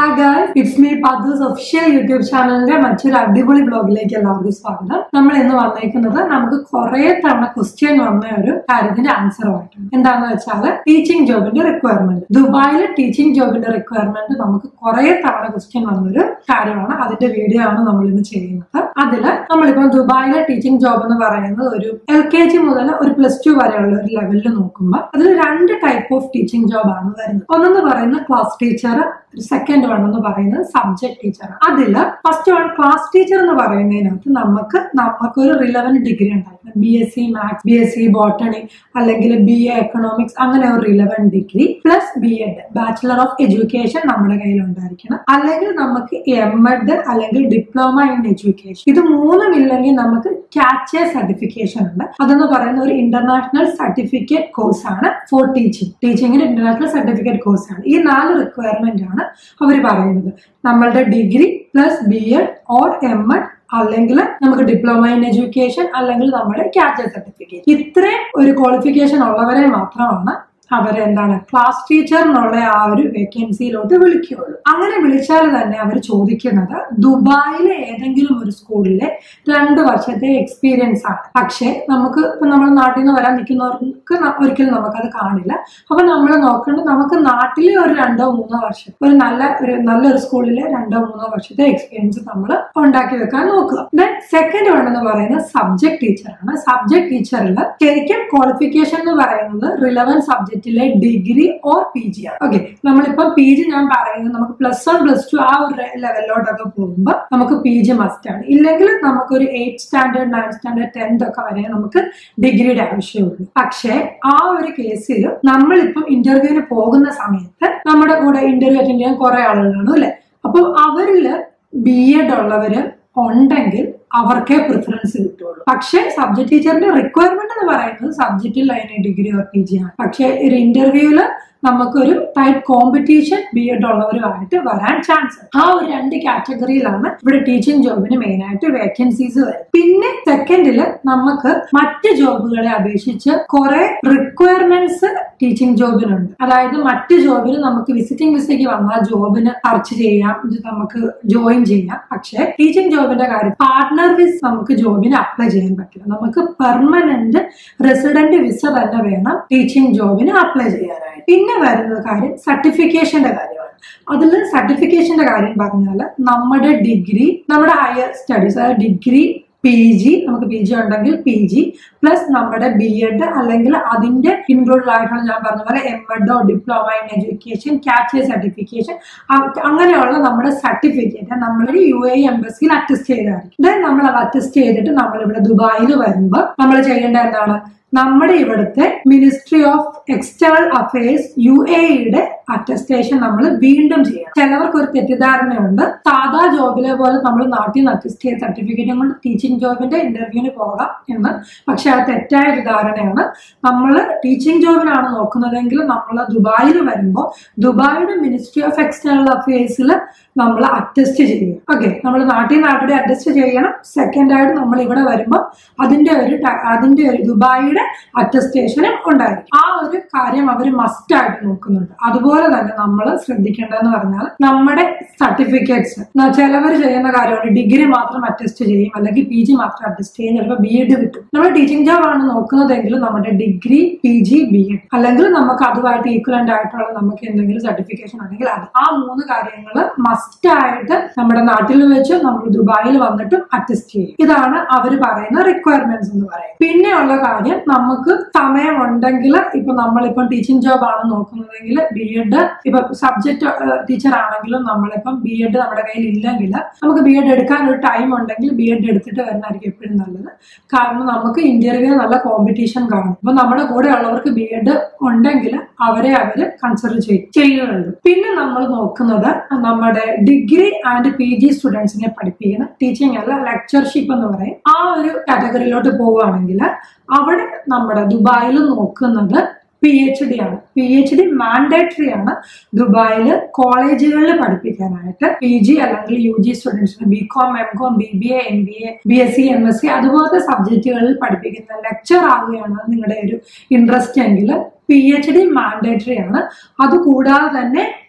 hi guys it's me Padoos official YouTube ചാനലിന്റെ മറ്റൊരു അടിപൊളി ബ്ലോഗിലേക്ക് എല്ലാവർക്കും സ്വാഗതം നമ്മൾ ഇന്ന് വന്നേക്കുന്നത് നമുക്ക് കുറെ തവണ ക്വസ്റ്റ്യൻ വന്ന ഒരു കാര്യത്തിന്റെ ആൻസറുമായിട്ടാണ് എന്താണെന്ന് വെച്ചാൽ ടീച്ചിങ് ജോബിന്റെ റിക്വയർമെന്റ് ദുബായിലെ ടീച്ചിങ് ജോബിന്റെ റിക്വയർമെന്റ് നമുക്ക് കുറെ തവണ ക്വസ്റ്റ്യൻ വന്നൊരു കാര്യമാണ് അതിന്റെ വീഡിയോ ആണ് നമ്മൾ ഇന്ന് ചെയ്യുന്നത് അതില് നമ്മളിപ്പോൾ ദുബായിലെ ടീച്ചിങ് ജോബ് എന്ന് പറയുന്നത് ഒരു എൽ കെ ജി മുതൽ ഒരു പ്ലസ് ടു വരെയുള്ള ഒരു ലെവലിൽ നോക്കുമ്പോൾ അതിൽ രണ്ട് ടൈപ്പ് ഓഫ് ടീച്ചിങ് ജോബ് ആണ് വരുന്നത് ഒന്നെന്ന് പറയുന്നത് ക്ലാസ് ടീച്ചർ സെക്കൻഡ് വൺ എന്ന് പറയുന്നത് സബ്ജക്ട് ടീച്ചർ അതില് ഫസ്റ്റ് വൺ ക്ലാസ് ടീച്ചർ എന്ന് പറയുന്നതിനകത്ത് നമുക്ക് നമുക്കൊരു റിലവന്റ് ഡിഗ്രി ഉണ്ടായിരിക്കണം B S C maths B S C botany അല്ലെങ്കിൽ ബി എ എക്കണോമിക്സ് അങ്ങനെ ഒരു relevant degree plus B Ed bachelor of education നമ്മുടെ കയ്യിൽ ഉണ്ടായിരിക്കണം അല്ലെങ്കിൽ നമുക്ക് എം എഡ് അല്ലെങ്കിൽ ഡിപ്ലോമ ഇൻ എഡ്യൂക്കേഷൻ ഇത് മൂന്നും ഇല്ലെങ്കിൽ നമുക്ക് കാച്ചെ സർട്ടിഫിക്കേഷൻ ഉണ്ട് അതെന്ന് പറയുന്ന ഒരു ഇന്റർനാഷണൽ സർട്ടിഫിക്കറ്റ് കോഴ്സ് ആണ് ഫോർ ടീച്ചിങ് ടീച്ചിങ്ങിന്റെ ഇന്റർനാഷണൽ സർട്ടിഫിക്കറ്റ് കോഴ്സ് ആണ് ഈ നാല് റിക്വയർമെന്റ് ആണ് അവർ പറയുന്നത് നമ്മളുടെ degree plus B Ed or M Ed അല്ലെങ്കിൽ നമുക്ക് ഡിപ്ലോമ ഇൻ എഡ്യൂക്കേഷൻ അല്ലെങ്കിൽ നമ്മുടെ കാറ്റർ സർട്ടിഫിക്കറ്റ് ഇത്രയും ഒരു ക്വാളിഫിക്കേഷൻ ഉള്ളവരെ മാത്രമാണ് അവരെ എന്താണ് ക്ലാസ് ടീച്ചർ എന്നുള്ള ആ ഒരു വേക്കൻസിയിലോട്ട് വിളിക്കുകയുള്ളൂ അങ്ങനെ വിളിച്ചാൽ തന്നെ അവർ ചോദിക്കുന്നത് ദുബായിലെ ഏതെങ്കിലും ഒരു സ്കൂളിലെ രണ്ട് വർഷത്തെ എക്സ്പീരിയൻസ് ആണ് പക്ഷേ നമുക്ക് ഇപ്പൊ നമ്മുടെ നാട്ടിൽ നിന്ന് വരാൻ നിൽക്കുന്നവർക്ക് ന- ഒരിക്കലും നമുക്കത് കാണില്ല അപ്പൊ നമ്മൾ നോക്കേണ്ടത് നമുക്ക് നാട്ടിലെ ഒരു രണ്ടോ മൂന്നോ വർഷം ഒരു നല്ല ഒരു നല്ലൊരു സ്കൂളിലെ രണ്ടോ മൂന്നോ വർഷത്തെ എക്സ്പീരിയൻസ് നമ്മൾ ഉണ്ടാക്കി വെക്കാൻ നോക്കുക ദെൻ സെക്കൻഡ് വൺ എന്ന് പറയുന്നത് സബ്ജക്ട് ടീച്ചറാണ് സബ്ജക്ട് ടീച്ചറിൽ ശരിക്കും ക്വാളിഫിക്കേഷൻ എന്ന് പറയുന്നത് റിലവൻറ്റ് സബ്ജക്റ്റിലെ ഡിഗ്രി ഓർ പി ജി ആണ് ഓക്കെ നമ്മളിപ്പം പി ജി ഞാൻ പറയുന്നത് നമുക്ക് പ്ലസ് വൺ പ്ലസ് ടു ആ ഒരു ലെവലിലോട്ടൊക്കെ പോകുമ്പോൾ നമുക്ക് പി ജി മസ്റ്റ് ആണ് ഇല്ലെങ്കിൽ നമുക്കൊരു eight standard nine standard tenth ഒക്കെ വരെ നമുക്ക് ഡിഗ്രിയുടെ ആവശ്യമുള്ളൂ പക്ഷേ ആ ഒരു കേസിൽ നമ്മളിപ്പം ഇന്റർവ്യൂവിന് പോകുന്ന സമയത്ത് നമ്മുടെ കൂടെ ഇന്റർവ്യൂ അറ്റൻഡ് ചെയ്യാൻ കുറെ ആളുകളാണ് അല്ലെ അപ്പം അവരില് ബി എഡ് ഉള്ളവര് ഉണ്ടെങ്കിൽ അവർക്കേ പ്രിഫറൻസ് കിട്ടുള്ളൂ പക്ഷേ സബ്ജക്ട് ടീച്ചറിന്റെ റിക്വയർമെന്റ് എന്ന് പറയുന്നത് സബ്ജക്റ്റിൽ അതിന് ഡിഗ്രി ഓർ പി ജി ആണ് പക്ഷേ ഒരു ഇന്റർവ്യൂവില് നമുക്കൊരു ടൈപ്പ് കോമ്പറ്റീഷൻ ബി എഡ് ഉള്ളവരുമായിട്ട് വരാൻ ചാൻസ് ആ ഒരു രണ്ട് കാറ്റഗറിയിലാണ് ഇവിടെ ടീച്ചിങ് ജോബിന് മെയിൻ ആയിട്ട് വേക്കൻസീസ് വരുന്നത് പിന്നെ സെക്കൻഡില് നമുക്ക് മറ്റ് ജോബുകളെ അപേക്ഷിച്ച് കുറെ റിക്വയർമെന്റ്സ് ടീച്ചിങ് ജോബിനുണ്ട് അതായത് മറ്റ് ജോബിന് നമുക്ക് വിസിറ്റിംഗ് വിസയ്ക്ക് വന്നാൽ ജോബിന് സെർച്ച് ചെയ്യാം ഇത് നമുക്ക് ജോയിൻ ചെയ്യാം പക്ഷേ ടീച്ചിങ് ജോബിന്റെ കാര്യം പാർട്ട്ണർ വിസ് നമുക്ക് ജോബിന് അപ്ലൈ ചെയ്യാൻ പറ്റില്ല നമുക്ക് പെർമനന്റ് റെസിഡന്റ് വിസ തന്നെ വേണം ടീച്ചിങ് ജോബിന് അപ്ലൈ ചെയ്യാനായിട്ട് പിന്നെ വരുന്ന കാര്യം സർട്ടിഫിക്കേഷന്റെ കാര്യമാണ് അതിൽ സർട്ടിഫിക്കേഷന്റെ കാര്യം പറഞ്ഞാൽ നമ്മുടെ ഡിഗ്രി നമ്മുടെ ഹയർ സ്റ്റഡീസ് അതായത് ഡിഗ്രി പി ജി നമുക്ക് പി ജി ഉണ്ടെങ്കിൽ പി ജി പ്ലസ് നമ്മുടെ ബി എഡ് അല്ലെങ്കിൽ അതിന്റെ ഇൻക്ലൂഡഡ് ആയിട്ടുള്ള ഞാൻ പറഞ്ഞ പോലെ എം എഡോ ഡിപ്ലോമ ഇൻ എഡ്യൂക്കേഷൻ കാറ്റ് സർട്ടിഫിക്കേഷൻ അങ്ങനെയുള്ള നമ്മുടെ സർട്ടിഫിക്കറ്റ് നമ്മൾ യു എ എംബസിയിൽ അറ്റസ്റ്റ് ചെയ്തായിരിക്കും ദെൻ നമ്മൾ അത് അറ്റസ്റ്റ് ചെയ്തിട്ട് നമ്മൾ ഇവിടെ ദുബായിൽ വരുമ്പോൾ നമ്മൾ ചെയ്യേണ്ട എന്താണ് നമ്മുടെ ഇവിടുത്തെ ministry of external affairs U എയുടെ അറ്റസ്റ്റേഷൻ നമ്മൾ വീണ്ടും ചെയ്യണം ചിലവർക്ക് ഒരു തെറ്റിദ്ധാരണയുണ്ട് സാധാ ജോബിലെ പോലെ നമ്മൾ നാട്ടിൽ നിന്ന് അറ്റസ്റ്റ് ചെയ്ത സർട്ടിഫിക്കറ്റും കൊണ്ട് ടീച്ചിങ് ജോബിന്റെ ഇന്റർവ്യൂവിന് പോകാം എന്ന് പക്ഷെ അത് തെറ്റായ ഒരു ധാരണയാണ് നമ്മൾ ടീച്ചിങ് ജോബിനാണ് നോക്കുന്നതെങ്കിൽ നമ്മൾ ദുബായിൽ വരുമ്പോൾ ദുബായിയുടെ മിനിസ്ട്രി ഓഫ് എക്സ്റ്റേണൽ അഫയേഴ്സിൽ നമ്മൾ അറ്റസ്റ്റ് ചെയ്യും ഓക്കെ നമ്മൾ നാട്ടിൽ നിന്ന് അവിടെ അറ്റസ്റ്റ് ചെയ്യണം സെക്കൻഡ് ആയിട്ട് നമ്മൾ ഇവിടെ വരുമ്പോൾ അതിന്റെ ഒരു ട- അതിന്റെ ഒരു ദുബായിയുടെ അറ്റസ്റ്റേഷനും ഉണ്ടായിരിക്കും ആ ഒരു കാര്യം അവർ മസ്റ്റ് ആയിട്ട് നോക്കുന്നുണ്ട് അതുപോലെ തന്നെ നമ്മൾ ശ്രദ്ധിക്കേണ്ടതെന്ന് പറഞ്ഞാൽ നമ്മുടെ സർട്ടിഫിക്കറ്റ്സ് ചിലവർ ചെയ്യുന്ന കാര്യമാണ് ഡിഗ്രി മാത്രം അറ്റസ്റ്റ് ചെയ്യും അല്ലെങ്കിൽ പി ജി മാത്രം അറ്റസ്റ്റ് ചെയ്യും ചിലപ്പോൾ ബി എഡ് കിട്ടും നമ്മൾ ടീച്ചിങ് ജോബ് ആണ് നോക്കുന്നതെങ്കിൽ നമ്മുടെ degree P G B Ed അല്ലെങ്കിൽ നമുക്ക് അതുമായിട്ട് ഈക്വലന്റ് ആയിട്ടുള്ള നമുക്ക് എന്തെങ്കിലും സർട്ടിഫിക്കേഷൻ ഉണ്ടെങ്കിൽ അത് ആ മൂന്ന് കാര്യങ്ങൾ മസ്റ്റ് ആയിട്ട് നമ്മുടെ നാട്ടിൽ വെച്ച് നമ്മൾ ദുബായിൽ വന്നിട്ടും അറ്റസ്റ്റ് ചെയ്യും ഇതാണ് അവർ പറയുന്ന റിക്വയർമെന്റ്സ് എന്ന് പറയുന്നത് പിന്നെയുള്ള കാര്യം നമുക്ക് സമയമുണ്ടെങ്കിൽ ഇപ്പൊ നമ്മളിപ്പം ടീച്ചിങ് ജോബ് ആണ് നോക്കുന്നതെങ്കിൽ ബി എഡ് ഇപ്പൊ സബ്ജക്ട് ടീച്ചർ ആണെങ്കിലും നമ്മളിപ്പം ബി എഡ് നമ്മുടെ കയ്യിൽ ഇല്ലെങ്കിൽ നമുക്ക് ബി എഡ് എടുക്കാൻ ഒരു ടൈം ഉണ്ടെങ്കിൽ ബി എഡ് എടുത്തിട്ട് വരുന്നതായിരിക്കും എപ്പോഴും നല്ലത് കാരണം നമുക്ക് ഇന്റർവ്യൂ നല്ല കോമ്പറ്റീഷൻ കാണും അപ്പൊ നമ്മുടെ കൂടെ ഉള്ളവർക്ക് ബി എഡ് ഉണ്ടെങ്കിൽ അവരെ അവര് കൺസിഡർ ചെയ്യുന്നുണ്ട് പിന്നെ നമ്മൾ നോക്കുന്നത് നമ്മുടെ ഡിഗ്രി ആൻഡ് പി ജി സ്റ്റുഡൻസിനെ പഠിപ്പിക്കുന്ന ടീച്ചിങ് അല്ല ലെക്ചർഷിപ്പ് എന്ന് പറയും ആ ഒരു കാറ്റഗറിയിലോട്ട് പോവുകയാണെങ്കിൽ അവിടെ നമ്മുടെ ദുബായിൽ നോക്കുന്നത് പി എച്ച് ഡി ആണ് പി എച്ച് ഡി മാൻഡേറ്ററി ആണ് ദുബായിൽ കോളേജുകളിൽ പഠിപ്പിക്കാനായിട്ട് പി ജി അല്ലെങ്കിൽ യു ജി സ്റ്റുഡൻസിന് B Com M Com B B A M B A B S C M S C അതുപോലത്തെ സബ്ജക്റ്റുകളിൽ പഠിപ്പിക്കുന്ന ലെക്ചർ ആവുകയാണ് നിങ്ങളുടെ ഒരു ഇൻട്രസ്റ്റ് എങ്കിൽ പി എച്ച് ഡി മാൻഡേറ്ററി ആണ് അതുകൂടാതെ തന്നെ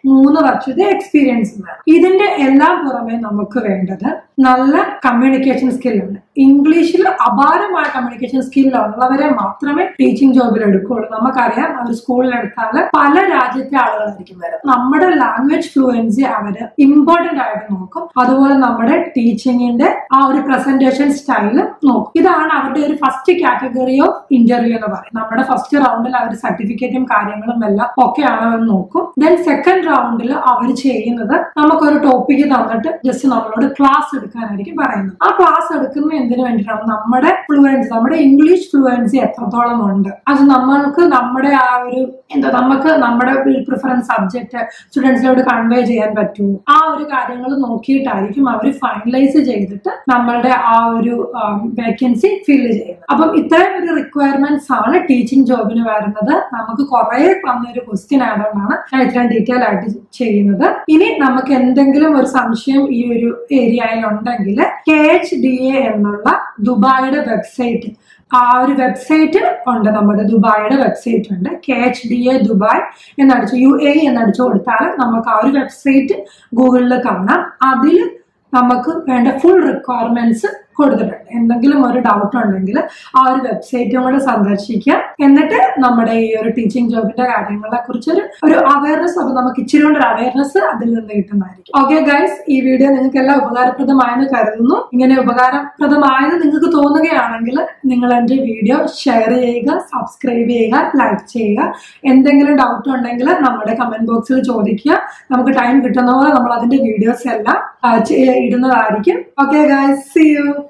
മൂന്ന് വർഷത്തെ എക്സ്പീരിയൻസ് വേണം ഇതിന്റെ എല്ലാം പുറമെ നമുക്ക് വേണ്ടത് നല്ല കമ്മ്യൂണിക്കേഷൻ സ്കില്ലാണ് ഇംഗ്ലീഷിൽ അപാരമായ കമ്മ്യൂണിക്കേഷൻ സ്കില്ലുള്ളവരെ മാത്രമേ ടീച്ചിങ് ജോബിൽ എടുക്കുകയുള്ളൂ നമുക്കറിയാം അവർ സ്കൂളിൽ എടുത്താൽ പല രാജ്യത്തെ ആളുകളായിരിക്കും വരുന്നത് നമ്മുടെ ലാംഗ്വേജ് ഫ്ലുവൻസി അവര് ഇമ്പോർട്ടന്റ് ആയിട്ട് നോക്കും അതുപോലെ നമ്മുടെ ടീച്ചിങ്ങിന്റെ ആ ഒരു പ്രസന്റേഷൻ സ്റ്റൈല് നോക്കും ഇതാണ് അവരുടെ ഒരു ഫസ്റ്റ് കാറ്റഗറി ഓഫ് ഇന്റർവ്യൂ എന്ന് പറയും നമ്മുടെ ഫസ്റ്റ് റൗണ്ടിൽ അവർ സർട്ടിഫിക്കറ്റും കാര്യങ്ങളും എല്ലാം ഒക്കെ ആണോ എന്ന് നോക്കും ദെൻ സെക്കൻഡ് റൗണ്ടിൽ അവർ ചെയ്യുന്നത് നമുക്കൊരു ടോപ്പിക്ക് തന്നിട്ട് ജസ്റ്റ് നമ്മളോട് ക്ലാസ് എടുക്കാനായിരിക്കും പറയുന്നത് ആ ക്ലാസ് എടുക്കുന്ന എന്തിനു വേണ്ടിയിട്ടാണ് നമ്മുടെ ഫ്ലുവൻസി നമ്മുടെ ഇംഗ്ലീഷ് ഫ്ലുവൻസി എത്രത്തോളം ഉണ്ട് അത് നമ്മൾക്ക് നമ്മുടെ ആ ഒരു എന്താ നമുക്ക് നമ്മുടെ പ്രിഫറൻസ് സബ്ജക്ട് സ്റ്റുഡൻസിനോട് കൺവേ ചെയ്യാൻ പറ്റുമോ ആ ഒരു കാര്യങ്ങൾ നോക്കിയിട്ടായിരിക്കും അവർ ഫൈനലൈസ് ചെയ്തിട്ട് നമ്മളുടെ ആ ഒരു വേക്കൻസി ഫില്ല് ചെയ്യുന്നത് അപ്പം ഇത്രയും ഒരു റിക്വയർമെന്റ്സ് ആണ് ടീച്ചിങ് ജോബിന് വരുന്നത് നമുക്ക് കുറെ തന്നൊരു ക്വസ്റ്റ്യൻ ആയതുകൊണ്ടാണ് ഞാൻ ഇത്രയും ഡീറ്റെയിൽ ആയിട്ട് ചെയ്യുന്നത് ഇനി നമുക്ക് എന്തെങ്കിലും ഒരു സംശയം ഈ ഒരു ഏരിയയിൽ ഉണ്ടെങ്കിൽ കെ എച്ച് ഡി എ എന്നുള്ള ദുബായിയുടെ വെബ്സൈറ്റ് ആ ഒരു വെബ്സൈറ്റ് ഉണ്ട് നമ്മുടെ ദുബായിയുടെ വെബ്സൈറ്റ് ഉണ്ട് K H D A Dubai എന്നടിച്ച് യു എ എന്നടിച്ചു കൊടുത്താൽ നമുക്ക് ആ ഒരു വെബ്സൈറ്റ് ഗൂഗിളിൽ കാണാം അതിൽ നമുക്ക് വേണ്ട ഫുൾ റിക്വയർമെന്റ്സ് കൊടുത്തിട്ടുണ്ട് എന്തെങ്കിലും ഒരു ഡൗട്ട് ഉണ്ടെങ്കിൽ ആ ഒരു വെബ്സൈറ്റും കൂടെ സന്ദർശിക്കുക എന്നിട്ട് നമ്മുടെ ഈ ഒരു ടീച്ചിങ് ജോബിന്റെ കാര്യങ്ങളെ കുറിച്ച് ഒരു ഒരു അവയർനെസ് അപ്പൊ നമുക്ക് ഇച്ചിരി കൊണ്ട് ഒരു അവയർനെസ് അതിൽ നിന്ന് കിട്ടുന്നതായിരിക്കും ഓക്കെ ഗൈസ് ഈ വീഡിയോ നിങ്ങൾക്ക് എല്ലാം ഉപകാരപ്രദമായെന്ന് കരുതുന്നു ഇങ്ങനെ ഉപകാരപ്രദമായെന്ന് നിങ്ങൾക്ക് തോന്നുകയാണെങ്കിൽ നിങ്ങൾ എൻ്റെ വീഡിയോ ഷെയർ ചെയ്യുക സബ്സ്ക്രൈബ് ചെയ്യുക ലൈക്ക് ചെയ്യുക എന്തെങ്കിലും ഡൗട്ട് ഉണ്ടെങ്കിൽ നമ്മുടെ കമന്റ് ബോക്സിൽ ചോദിക്കുക നമുക്ക് ടൈം കിട്ടുന്ന പോലെ നമ്മൾ അതിന്റെ വീഡിയോസ് എല്ലാം ആ, ചെയ്യ- ഇടുന്നതായിരിക്കും ഓക്കെ ഗൈസ് സി യു